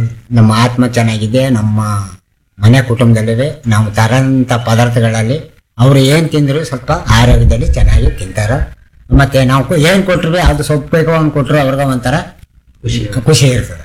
ನಮ್ಮ ಆತ್ಮ ಚೆನ್ನಾಗಿದೆ ನಮ್ಮ ಮನೆ ಕುಟುಂಬದಲ್ಲಿವೆ ನಾವು ತರಂತ ಪದಾರ್ಥಗಳಲ್ಲಿ ಅವರು ಏನ್ ತಿಂದ್ರು ಸ್ವಲ್ಪ ಆರೋಗ್ಯದಲ್ಲಿ ಚೆನ್ನಾಗಿ ತಿಂತಾರ ಮತ್ತೆ ನಾವು ಕು- ಏನ್ ಕೊಟ್ರು ಅದು ಸೊಪ್ಪು ಬೇಕೋ ಒಂದು ಕೊಟ್ರು ಅವ್ರಿಗೆ ಒಂಥರ ಖುಷಿ ಖುಷಿ ಇರ್ತದೆ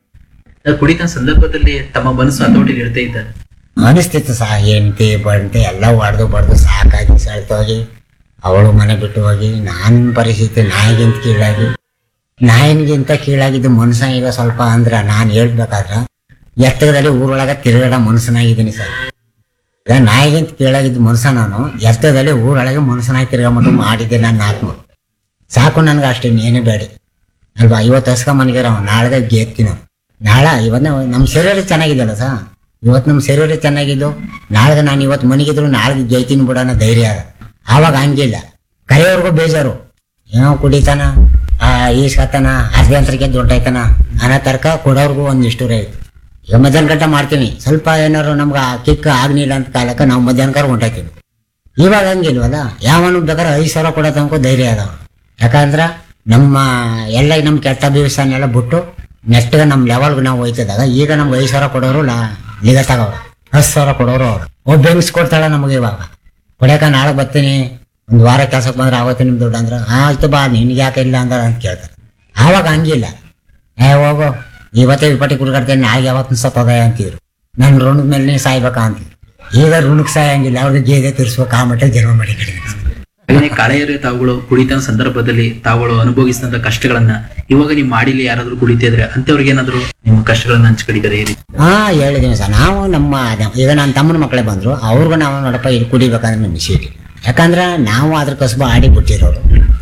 ಕುಡಿತ ಸಂದರ್ಭದಲ್ಲಿ ತಮ್ಮ ಮನಸ್ಸು ಹತೋಟಿಲಿ ಇರ್ತಾ ಇದ್ದಾರೆ ಅನಿಸ್ತಿತ್ತು ಸಹ ಹೆಂಡತಿ ಬಂಟೆ ಎಲ್ಲ ಹೊಡೆದು ಬಡ್ದು ಸಾಕಾಗಿ ಸೆಳ್ತೋಗಿ ಅವಳು ಮನೆ ಬಿಟ್ಟು ಹೋಗಿ ನನ್ನ ಪರಿಸ್ಥಿತಿ ನಾಯಿಗಿಂತ ಕೀಳಾಗಿ ನಾಯಿಗಿಂತ ಕೀಳಾಗಿದ್ದು ಮನುಷ್ಯ ಈಗ ಸ್ವಲ್ಪ ಅಂದ್ರೆ ನಾನು ಹೇಳ್ಬೇಕಾದ್ರೆ ಎತ್ತರದಲ್ಲಿ ಊರೊಳಗೆ ತಿರುಗಾಡ ಮನುಷ್ಯನಾಗಿದ್ದೀನಿ ಸರ್ ಈಗ ನಾಯಿಗಿಂತ ಕೀಳಾಗಿದ್ದು ಮನುಷ್ಯ ನಾನು ಎತ್ತರದಲ್ಲಿ ಊರೊಳಗೆ ಮನುಷ್ಯನಾಗಿ ತಿರ್ಗಾಮಟ್ಟು ಮಾಡಿದ್ದೆ ನನ್ನ ಆತ್ಮ ಸಾಕು ನನಗೆ ಅಷ್ಟೇ ಇನ್ನೇನು ಬೇಡ ಅಲ್ವಾ ಇವತ್ತು ಹಸ್ಕ ಮನೆಗೆ ನಾಳೆ ಗೆತ್ತೀನಿ ನಾವು ನಾಳೆ ಇವತ್ತು ನಮ್ಮ ಶರೀರ ಚೆನ್ನಾಗಿದೆಯಲ್ಲ ಸರ್ ಇವತ್ತು ನಮ್ಮ ಶರೀರ ಚೆನ್ನಾಗಿದ್ದು ನಾಳೆ ನಾನು ಇವತ್ತು ಮನೆಗಿದ್ರು ನಾಳೆ ಗೆಯ್ತೀನಿ ಬಿಡೋಣ ಧೈರ್ಯ ಅದ ಆವಾಗ ಹಂಗಿಲ್ಲ ಕರೆಯೋರ್ಗು ಬೇಜಾರು ಏನೋ ಕುಡಿತಾನ ಆ ಈಸ್ಕತಾನ ಅರ್ಧಂತರಕ್ಕೆ ದೊಡ್ಡಾಯ್ತಾನ ಅನ್ನೋ ತರ್ಕ ಕೊಡೋರ್ಗು ಒಂದಿಷ್ಟು ರೈತು ಈಗ ಮಧ್ಯಾಹ್ನ ಗಂಟೆ ಮಾಡ್ತೀವಿ ಸ್ವಲ್ಪ ಏನಾರು ನಮ್ಗೆ ಆ ಕಿಕ್ ಆಗ್ಲಿಲ್ಲ ಅಂತ ಕಾಲಕ್ಕೆ ನಾವು ಮಧ್ಯಾಹ್ನಕಾರ ಹೊಂಟಾಯ್ತೀವಿ ಇವಾಗ ಹಂಗಿಲ್ವಲ್ಲ ಯಾವನು ಬೇಕಾದ್ರೆ ಐದು ಸಾವಿರ ಕೊಡೋ ತನಕ ಧೈರ್ಯ ಅದಾವ ಯಾಕಂದ್ರ ನಮ್ಮ ಎಲ್ಲ ನಮ್ಮ ಕೆಟ್ಟ ದಿವಸನೆಲ್ಲ ಬಿಟ್ಟು ನೆಕ್ಸ್ಟ್ ನಮ್ಮ ಲೆವೆಲ್ಗೆ ನಾವು ಹೋಯ್ತದಾಗ ಈಗ ನಮ್ಗೆ ಐದು ಸಾವಿರ ಕೊಡೋರು ಲಾ ಲಿಗ ತಗೋರು ಹತ್ತು ಸಾವಿರ ಕೊಡೋರು ಅವ್ರು ಒಬ್ಬ ಬೆಂಗ್ಸ್ ಕೊಡ್ತಾಳ ನಮಗೆ ಇವಾಗ ಕೊಡಕ ನಾಳೆ ಬರ್ತೀನಿ ಒಂದು ವಾರ ಕೆಲ್ಸಕ್ಕೆ ಬಂದ್ರೆ ಆವತ್ತು ನಿಮ್ ದುಡ್ಡು ಅಂದ್ರೆ "ಆ, ಆಯ್ತು ಬಾ ನಿನ್ಗೆ ಯಾಕೆ ಇಲ್ಲ ಅಂದ ಅಂತ ಕೇಳ್ತಾರೆ ಆವಾಗ ಹಂಗಿಲ್ಲ ಏ ಹೋಗು ಇವತ್ತೇ ವಿಪಟ್ಟಿ ಕುಡ್ಕಾಡ್ತೇನೆ ನಾಳೆ ಯಾವತ್ತು ಸತ್ತೋದ ಅಂತಿದ್ರು ನನ್ನ ಋಣದ ಮೇಲೆ ನೀ ಸಾಯ್ಬೇಕಾ ಅಂತಿದ್ರು ಈಗ ಋಣಕ್ಕೆ ಸಾಯಂಗಿಲ್ಲ ಅವ್ರಿಗೆ ಗೇದೆ ತಿರ್ಸ್ಬೇಕು ಆ ಮಟ್ಟ ಜನ್ಮ ಮಾಡಿ ಹಾಗೆ ಕಾಳೆಯರೇ ತಾವುಗಳು ಕುಡಿತ ಸಂದರ್ಭದಲ್ಲಿ ತಾವುಗಳು ಅನುಭವಿಸಿದಂತ ಕಷ್ಟಗಳನ್ನ ಇವಾಗ ನೀವು ಮಾಡಿಲಿ ಯಾರಾದ್ರೂ ಕುಡಿತಿದ್ರೆ ಅಂತವ್ರಿಗೆ ಏನಾದ್ರು ನಿಮ್ಮ ಕಷ್ಟಗಳನ್ನ ಹಂಚ್ಕೊಂಡಿದ್ದಾರೆ ಈ ರೀತಿ ಹಾ ಹೇಳಿದೀನಿ ಸರ್ ನಾವು ನಮ್ಮ ಈಗ ನನ್ನ ತಮ್ಮನ ಮಕ್ಕಳೇ ಬಂದ್ರು ಅವ್ರಿಗೂ ನಾವು ನೋಡಪ್ಪ ಇದು ಕುಡಿಬೇಕಂದ್ರೆ ನಮ್ಗೆ ಸೀಟಿ ಯಾಕಂದ್ರೆ ನಾವು ಅದ್ರ ಕಸಬು ಆಡಿ ಬಿಟ್ಟಿರೋರು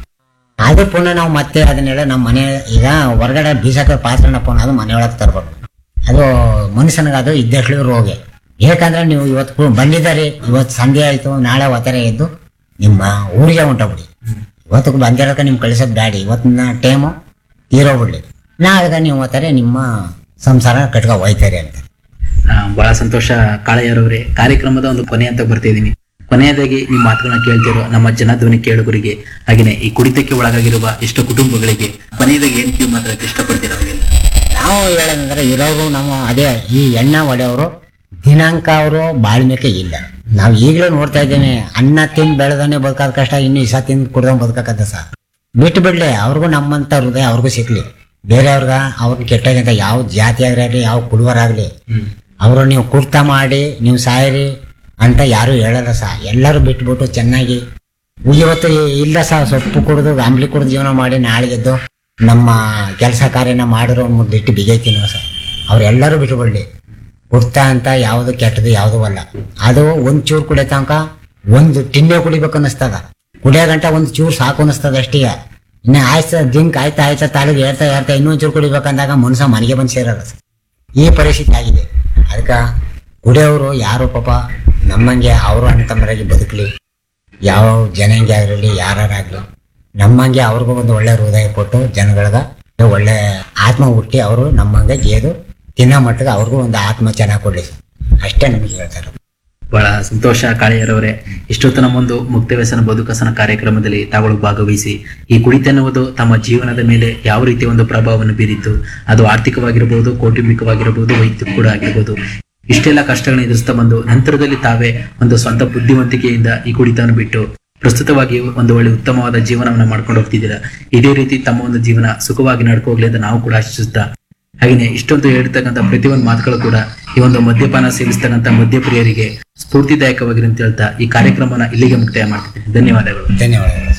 ಅದು ಪುನಃ ನಾವು ಮತ್ತೆ ಅದನ್ನೆಲ್ಲ ನಮ್ಮ ಮನೆ ಈಗ ಹೊರಗಡೆ ಬೀಸಕ ಪಾತ್ರನ ಪುನಃ ಅದು ಮನೆಯೊಳಗೆ ತರ್ಬೇಕು ಅದು ಮನುಷ್ಯನಿಗೆ ಅದು ಇದ್ದಷ್ಟು ರೋಗ ಯಾಕಂದ್ರೆ ನೀವು ಇವತ್ತು ಕು- ಬಂದಿದ್ದಾರೆ ಇವತ್ತು ಸಂಜೆ ಆಯ್ತು ನಾಳೆ ಒತ್ತಾರೆ ಎದ್ದು ನಿಮ್ಮ ಊರಿಗೆ ಹೊಂಟೋಗ್ಬಿಡಿ ಇವತ್ತು ಬಂದಿರೋಕೆ ನಿಮ್ಗೆ ಕಳಿಸೋದು ಬ್ಯಾಡಿ ಇವತ್ತಿನ ಟೈಮು ತೀರೋಗ್ಬಿಡ್ಲಿ ನಾಳೆ ನೀವು ಓದ್ತಾರೆ ನಿಮ್ಮ ಸಂಸಾರ ಕಟ್ಕೊ ಹೋಯ್ತಾರೆ ಅಂತ ಆ, ಬಹಳ ಸಂತೋಷ ಕಾಳೆಯರವರೇ ಕಾರ್ಯಕ್ರಮದ ಒಂದು ಕೊನೆ ಅಂತ ಬರ್ತಿದ್ದೀನಿ ಕೊನೆಯದಾಗಿ ನಿಮ್ಮ ಮಾತುಗಳನ್ನ ಕೇಳ್ತಿರೋ ನಮ್ಮ ಜನಧ್ವನಿ ಕೇಳುಗರಿಗೆ ಹಾಗೆಯೇ ಈ ಕುಡಿತಕ್ಕೆ ಒಳಗಾಗಿರುವ ಎಷ್ಟು ಕುಟುಂಬಗಳಿಗೆ ಕೊನೆಯದಾಗಿ ಏನ್ ಕಿವಿ ಮಾತಾಡಕ್ಕೆ ಇಷ್ಟಪಡ್ತೀರಾ ಅವರಿಗೆಲ್ಲ ನಾವು ಹೇಳೋದಂದ್ರೆ ಇರೋರು ನಾವು ಅದೇ ಈ ಎಣ್ಣ ಹೊಡೆಯವರು ದಿನಾಂಕ ಅವರು ಬಾಳ್ಮೆಕೆ ಇಲ್ಲ ನಾವು ಈಗಲೂ ನೋಡ್ತಾ ಇದ್ದೇವೆ ಅನ್ನ ತಿಂದು ಬೆಳೆದನೆ ಬದುಕೋದ್ ಕಷ್ಟ ಇನ್ನು ಇಸ ತಿಂದು ಕುಡ್ದಂಗ್ ಬದುಕಕ್ಕದ ಸಹ ಬಿಟ್ಟು ಬಿಡ್ಲಿ ಅವ್ರಿಗೂ ನಮ್ಮಂತ ಹೃದಯ ಅವ್ರಿಗೂ ಸಿಕ್ಲಿ ಬೇರೆಯವ್ರಿಗ ಅವ್ರಿಗೆ ಕೆಟ್ಟಾಗಂತ ಯಾವ ಜಾತಿ ಆಗಲಿ ಯಾವ ಕುಡುವರಾಗ್ಲಿ ಅವರು ನೀವು ಕುರ್ತ ಮಾಡಿ ನೀವು ಸಾಯಿರಿ ಅಂತ ಯಾರು ಹೇಳಲ್ಲ ಸಹ ಎಲ್ಲರೂ ಬಿಟ್ಬಿಟ್ಟು ಚೆನ್ನಾಗಿ ಇವತ್ತು ಇಲ್ಲ ಸಹ ಸೊಪ್ಪು ಕುಡಿದು ಅಂಬ್ಲಿ ಕುಡಿದು ಜೀವನ ಮಾಡಿ ನಾಳೆಗೆದ್ದು ನಮ್ಮ ಕೆಲಸ ಕಾರ್ಯನ ಮಾಡಿರೋ ಮುದ್ದಿಟ್ಟು ಬಿಗೈತೀನಿ ಸರ್ ಅವರೆಲ್ಲರೂ ಬಿಟ್ಟುಬಿಡ್ಲಿ ಕುಡ್ತಾ ಅಂತ ಯಾವುದು ಕೆಟ್ಟದು ಯಾವುದು ಅಲ್ಲ ಅದು ಒಂದ್ ಚೂರು ಕುಡಿಯೋ ತನಕ ಒಂದು ಟಿನ್ನೆ ಕುಡಿಬೇಕು ಅನ್ನಿಸ್ತದ ಕುಡಿಯೋ ಗಂಟ ಒಂದು ಚೂರು ಸಾಕು ಅನ್ನಿಸ್ತದ ಅಷ್ಟೀಗ ಇನ್ನು ಆಯ್ತ ದಿಂಕ್ ಆಯ್ತಾ ಆಯ್ತಾ ತಾಳಿಗೆ ಹೇಳ್ತಾ ಹೇಳ್ತಾ ಇನ್ನೊಂದ್ ಚೂರು ಕುಡಿಬೇಕಂದಾಗ ಮನುಷ್ಯ ಮನೆಗೆ ಬಂದು ಸೇರಲ್ಲ ಸರ್ ಈ ಪರಿಸ್ಥಿತಿ ಆಗಿದೆ ಅದಕ್ಕೆ ಕುಡಿಯೋರು ಯಾರು ಪಾಪ ನಮ್ಮಂಗೆ ಅವರು ಅಣ್ಣ ತಮ್ಮರಾಗಿ ಬದುಕಲಿ ಯಾವ ಜನಾಂಗ ಆಗಿರಲಿ ಯಾರಾಗಲಿ ನಮ್ಮಂಗೆ ಅವ್ರಿಗೂ ಒಂದು ಒಳ್ಳೆ ಹೃದಯ ಕೊಟ್ಟು ಜನಗಳಗ ಒಳ್ಳೆ ಆತ್ಮ ಹುಟ್ಟಿ ಅವರು ನಮ್ಮಂಗೆ ಗೇದು ತಿನ್ನೋ ಮಟ್ಟಿಗೆ ಅವ್ರಿಗೂ ಒಂದು ಆತ್ಮ ಚೆನ್ನಾಗಿ ಕೊಡ್ಲಿ ಅಷ್ಟೇ ನಮಗೆ ಹೇಳ್ತಾರೆ ಬಹಳ ಸಂತೋಷ ಕಾಳೆಯರವರೇ ಇಷ್ಟೊತ್ತು ನಮ್ಮೊಂದು ಮುಕ್ತ ವ್ಯಸನ ಬದುಕಸನ ಕಾರ್ಯಕ್ರಮದಲ್ಲಿ ತಾವುಗಳು ಭಾಗವಹಿಸಿ ಈ ಕುಡಿತ ಎನ್ನುವುದು ತಮ್ಮ ಜೀವನದ ಮೇಲೆ ಯಾವ ರೀತಿಯ ಒಂದು ಪ್ರಭಾವವನ್ನು ಬೀರಿತ್ತು ಅದು ಆರ್ಥಿಕವಾಗಿರಬಹುದು ಕೌಟುಂಬಿಕವಾಗಿರಬಹುದು ವೈಯಕ್ತಿಕ ಕೂಡ ಆಗಿರಬಹುದು ಇಷ್ಟೆಲ್ಲ ಕಷ್ಟಗಳನ್ನ ಎದುರಿಸ್ತಾ ಬಂದು ನಂತರದಲ್ಲಿ ತಾವೇ ಒಂದು ಸ್ವಂತ ಬುದ್ಧಿವಂತಿಕೆಯಿಂದ ಈ ಕುಡಿತವನ್ನು ಬಿಟ್ಟು ಪ್ರಸ್ತುತವಾಗಿ ಒಂದು ಒಳ್ಳೆ ಉತ್ತಮವಾದ ಜೀವನವನ್ನ ಮಾಡ್ಕೊಂಡು ಹೋಗ್ತಿದ್ದೀರಾ ಇದೇ ರೀತಿ ತಮ್ಮ ಒಂದು ಜೀವನ ಸುಖವಾಗಿ ನಡ್ಕೋಗ್ಲಿ ಅಂತ ನಾವು ಕೂಡ ಆಶಿಸುತ್ತಾ ಹಾಗೆಯೇ ಇಷ್ಟೊಂದು ಹೇಳ್ತಕ್ಕಂಥ ಪ್ರತಿಯೊಂದು ಮಾತುಗಳು ಕೂಡ ಈ ಒಂದು ಮದ್ಯಪಾನ ಸೇವಿಸ್ತಕ್ಕಂಥ ಮದ್ಯಪ್ರಿಯರಿಗೆ ಸ್ಫೂರ್ತಿದಾಯಕವಾಗಿರಿ ಅಂತ ಹೇಳ್ತಾ ಈ ಕಾರ್ಯಕ್ರಮನ ಇಲ್ಲಿಗೆ ಮುಕ್ತಾಯ ಮಾಡ್ತಿದ್ದೀನಿ ಧನ್ಯವಾದಗಳು ಧನ್ಯವಾದಗಳು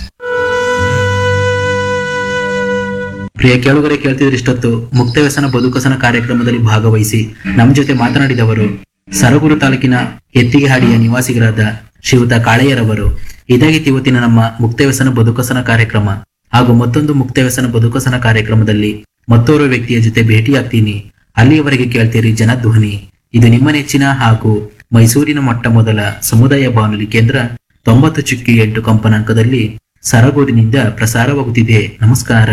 ಪ್ರಿಯ ಕೇಳುಗರೆ ಕೇಳ್ತಿದ್ರೆ ಇಷ್ಟೊತ್ತು ಮುಕ್ತ ವ್ಯಸನ ಬದುಕಸನ ಕಾರ್ಯಕ್ರಮದಲ್ಲಿ ಭಾಗವಹಿಸಿ ನಮ್ಮ ಜೊತೆ ಮಾತನಾಡಿದವರು ಸರಗೂರು ತಾಲೂಕಿನ ಎತ್ತಿಗೆಹಾಡಿಯ ನಿವಾಸಿಗರಾದ ಶ್ರೀಯುತ ಕಾಳೆಯರವರು ಇದಾಗಿತ್ತು ಇವತ್ತಿನ ನಮ್ಮ ಮುಕ್ತ ವ್ಯಸನ ಬದುಕಸನ ಕಾರ್ಯಕ್ರಮ ಹಾಗೂ ಮತ್ತೊಂದು ಮುಕ್ತ ವ್ಯಸನ ಬದುಕಸನ ಕಾರ್ಯಕ್ರಮದಲ್ಲಿ ಮತ್ತೋರ್ವ ವ್ಯಕ್ತಿಯ ಜೊತೆ ಭೇಟಿಯಾಗ್ತೀನಿ ಅಲ್ಲಿಯವರೆಗೆ ಕೇಳ್ತೀರಿ ಜನಧ್ವನಿ ಇದು ನಿಮ್ಮ ನೆಚ್ಚಿನ ಹಾಗೂ ಮೈಸೂರಿನ ಮೊಟ್ಟ ಮೊದಲ ಸಮುದಾಯ ಬಾನುಲಿ ಕೇಂದ್ರ ತೊಂಬತ್ತು ಚುಕ್ಕಿ ಎಂಟು ಕಂಪನಾಂಕದಲ್ಲಿ ಸರಗೂರಿನಿಂದ ಪ್ರಸಾರವಾಗುತ್ತಿದೆ ನಮಸ್ಕಾರ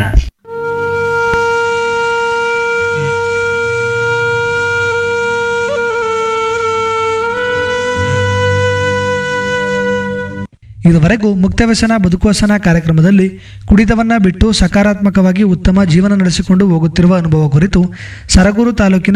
ಇದುವರೆಗೂ ಮುಕ್ತವ್ಯಸನ ಬದುಕುವಸನ ಕಾರ್ಯಕ್ರಮದಲ್ಲಿ ಕುಡಿತವನ್ನ ಬಿಟ್ಟು ಸಕಾರಾತ್ಮಕವಾಗಿ ಉತ್ತಮ ಜೀವನ ನಡೆಸಿಕೊಂಡು ಹೋಗುತ್ತಿರುವ ಅನುಭವ ಕುರಿತು ಸರಗೂರು ತಾಲೂಕಿನ